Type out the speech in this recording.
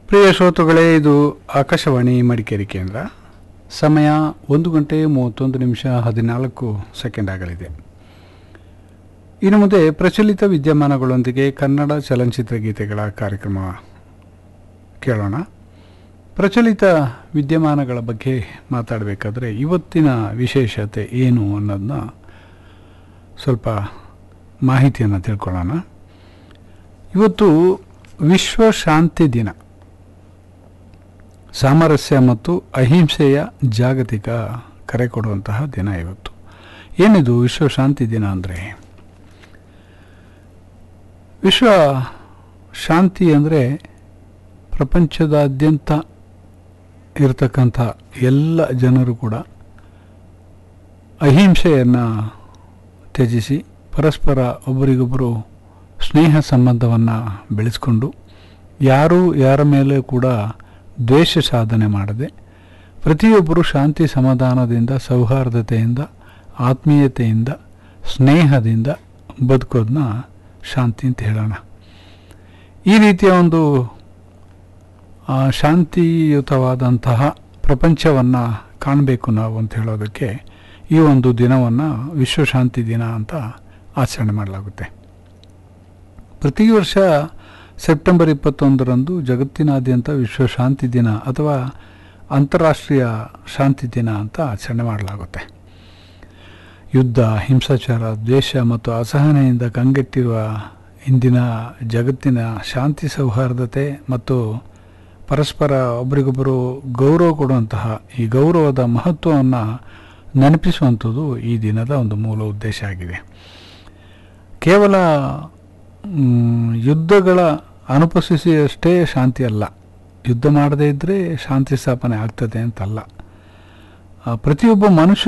ಪ್ರಿಯ ಶ್ರೋತೃಗಳೇ ಇದು ಆಕಾಶವಾಣಿ ಮಡಿಕೇರಿ ಕೇಂದ್ರ ಸಮಯ ಒಂದು ಗಂಟೆ ಮೂವತ್ತೊಂದು ನಿಮಿಷ ಹದಿನಾಲ್ಕು ಸೆಕೆಂಡ್ ಆಗಲಿದೆ ಇನ್ನು ಮುಂದೆ ಪ್ರಚಲಿತ ವಿದ್ಯಮಾನಗಳೊಂದಿಗೆ ಕನ್ನಡ ಚಲನಚಿತ್ರ ಗೀತೆಗಳ ಕಾರ್ಯಕ್ರಮ ಕೇಳೋಣ ಪ್ರಚಲಿತ ವಿದ್ಯಮಾನಗಳ ಬಗ್ಗೆ ಮಾತಾಡಬೇಕಾದ್ರೆ ಇವತ್ತಿನ ವಿಶೇಷತೆ ಏನು ಅನ್ನೋದನ್ನ ಸ್ವಲ್ಪ ಮಾಹಿತಿಯನ್ನು ತಿಳ್ಕೊಳ್ಳೋಣ ಇವತ್ತು ವಿಶ್ವ ಶಾಂತಿ ದಿನ ಸಾಮರಸ್ಯ ಮತ್ತು ಅಹಿಂಸೆಯ ಜಾಗತಿಕ ಕರೆ ಕೊಡುವಂತಹ ದಿನ ಇವತ್ತು ಏನಿದು ವಿಶ್ವ ಶಾಂತಿ ದಿನ ಅಂದರೆ ವಿಶ್ವ ಶಾಂತಿ ಅಂದರೆ ಪ್ರಪಂಚದಾದ್ಯಂತ ಇರತಕ್ಕಂಥ ಎಲ್ಲ ಜನರು ಕೂಡ ಅಹಿಂಸೆಯನ್ನು ತ್ಯಜಿಸಿ ಪರಸ್ಪರ ಒಬ್ಬರಿಗೊಬ್ಬರು ಸ್ನೇಹ ಸಂಬಂಧವನ್ನು ಬೆಳೆಸ್ಕೊಂಡು ಯಾರೂ ಯಾರ ಮೇಲೆ ಕೂಡ ದ್ವೇಷ ಸಾಧನೆ ಮಾಡದೆ ಪ್ರತಿಯೊಬ್ಬರು ಶಾಂತಿ ಸಮಾಧಾನದಿಂದ ಸೌಹಾರ್ದತೆಯಿಂದ ಆತ್ಮೀಯತೆಯಿಂದ ಸ್ನೇಹದಿಂದ ಬದುಕೋದನ್ನ ಶಾಂತಿ ಅಂತ ಹೇಳೋಣ ಈ ರೀತಿಯ ಒಂದು ಆ, ಶಾಂತಿಯುತವಾದಂತಹ ಪ್ರಪಂಚವನ್ನು ಕಾಣಬೇಕು ನಾವು ಅಂತ ಹೇಳೋದಕ್ಕೆ ಈ ಒಂದು ದಿನವನ್ನು ವಿಶ್ವ ಶಾಂತಿ ದಿನ ಅಂತ ಆಚರಣೆ ಮಾಡಲಾಗುತ್ತೆ ಪ್ರತಿ ವರ್ಷ ಸೆಪ್ಟೆಂಬರ್ ಇಪ್ಪತ್ತೊಂದರಂದು ಜಗತ್ತಿನಾದ್ಯಂತ ವಿಶ್ವ ಶಾಂತಿ ದಿನ ಅಥವಾ ಅಂತಾರಾಷ್ಟ್ರೀಯ ಶಾಂತಿ ದಿನ ಅಂತ ಆಚರಣೆ ಮಾಡಲಾಗುತ್ತೆ ಯುದ್ಧ ಹಿಂಸಾಚಾರ ದ್ವೇಷ ಮತ್ತು ಅಸಹನೆಯಿಂದ ಕಂಗೆಟ್ಟಿರುವ ಇಂದಿನ ಜಗತ್ತಿನ ಶಾಂತಿ ಸೌಹಾರ್ದತೆ ಮತ್ತು ಪರಸ್ಪರ ಒಬ್ಬರಿಗೊಬ್ಬರು ಗೌರವ ಕೊಡುವಂತಹ ಈ ಗೌರವದ ಮಹತ್ವವನ್ನು ನೆನಪಿಸುವಂಥದ್ದು ಈ ದಿನದ ಒಂದು ಮೂಲ ಉದ್ದೇಶ ಆಗಿದೆ ಕೇವಲ ಮ್, ಯುದ್ಧಗಳ ಅನುಪಸ್ಥಿತಿಯಷ್ಟೇ ಶಾಂತಿ ಅಲ್ಲ ಯುದ್ಧ ಮಾಡದೇ ಇದ್ದರೆ ಶಾಂತಿ ಸ್ಥಾಪನೆ ಆಗ್ತದೆ ಅಂತಲ್ಲ ಆ, ಪ್ರತಿಯೊಬ್ಬ ಮನುಷ್ಯ